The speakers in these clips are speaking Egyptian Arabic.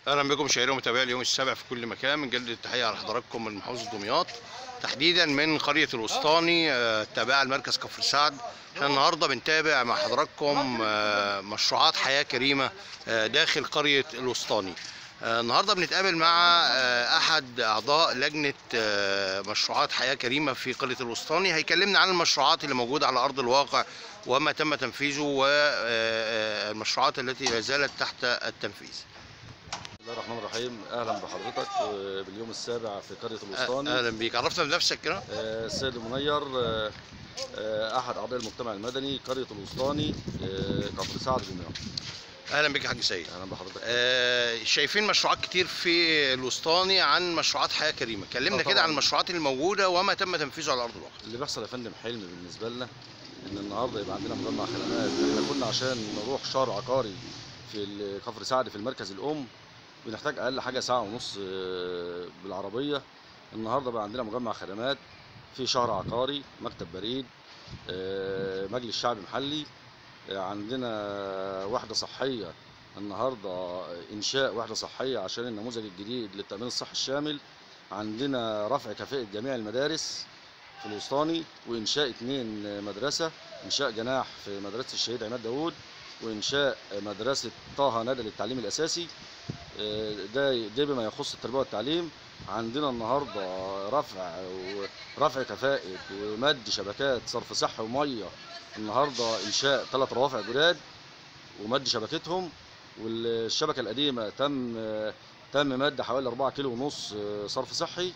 اهلا بكم مشاهير ومتابعي اليوم السابع في كل مكان من جلد التحيه على حضراتكم من محافظه دمياط تحديدا من قريه الوسطاني آه، التابعه لمركز كفر سعد احنا النهارده بنتابع مع حضراتكم آه، مشروعات حياه كريمه آه، داخل قريه الوسطاني آه، النهارده بنتقابل مع آه، احد اعضاء لجنه آه، مشروعات حياه كريمه في قريه الوسطاني هيكلمنا عن المشروعات اللي موجوده على ارض الواقع وما تم تنفيذه والمشروعات التي لا زالت تحت التنفيذ بسم الله الرحمن الرحيم اهلا بحضرتك آه، باليوم السابع في قريه الوسطاني اهلا بيك عرفنا بنفسك كده آه، السيد المنير آه، آه، احد اعضاء المجتمع المدني قريه الوسطاني آه، كفر سعد دمياط اهلا بك يا حاج سيد اهلا بحضرتك آه شايفين مشروعات كتير في الوسطاني عن مشروعات حياه كريمه كلمنا آه، كده طبعاً. عن المشروعات الموجوده وما تم تنفيذه على ارض الواقع اللي بيحصل يا فندم حلم بالنسبه لنا ان النهارده يبقى عندنا مجمع خدمات احنا كنا عشان نروح شهر عقاري في ال- كفر سعد في المركز الام بنحتاج اقل حاجه ساعه ونص آه، بالعربيه النهارده بقى عندنا مجمع خدمات في شهر عقاري مكتب بريد آه، مجلس شعب محلي آه، عندنا وحده صحيه النهارده انشاء وحده صحيه عشان النموذج الجديد للتامين الصحي الشامل عندنا رفع كفاءه جميع المدارس في الوسطاني وانشاء اثنين مدرسه انشاء جناح في مدرسه الشهيد عماد داوود وانشاء مدرسه طه ندى للتعليم الاساسي آه، ده ده بما يخص التربيه والتعليم عندنا النهارده رفع رفع كفاءه ومد شبكات صرف صحي وميه النهارده انشاء ثلاث روافع جداد ومد شبكتهم والشبكه القديمه تم تم مد حوالي 4 كيلو ونص آه، صرف صحي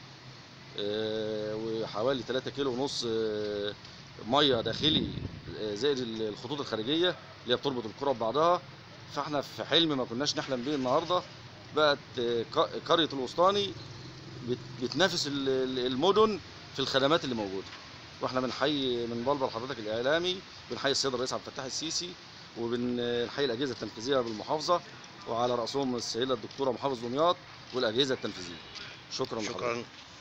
آه، وحوالي 3 كيلو ونص آه، ميه داخلي آه، زائد الخطوط الخارجيه اللي هي بتربط الكره ببعضها فاحنا في حلم ما كناش نحلم بيه النهارده بقت آه، ق- قريه الوسطاني بت- بتنافس ال- ال- المدن في الخدمات اللي موجوده واحنا بنحيي من بلبل حضرتك الاعلامي بنحيي السيد الرئيس عبد الفتاح السيسي وبنحيي الاجهزه التنفيذيه بالمحافظه وعلى راسهم السيده الدكتوره محافظ دمياط والاجهزه التنفيذيه شكرا لحضرتك. شكرا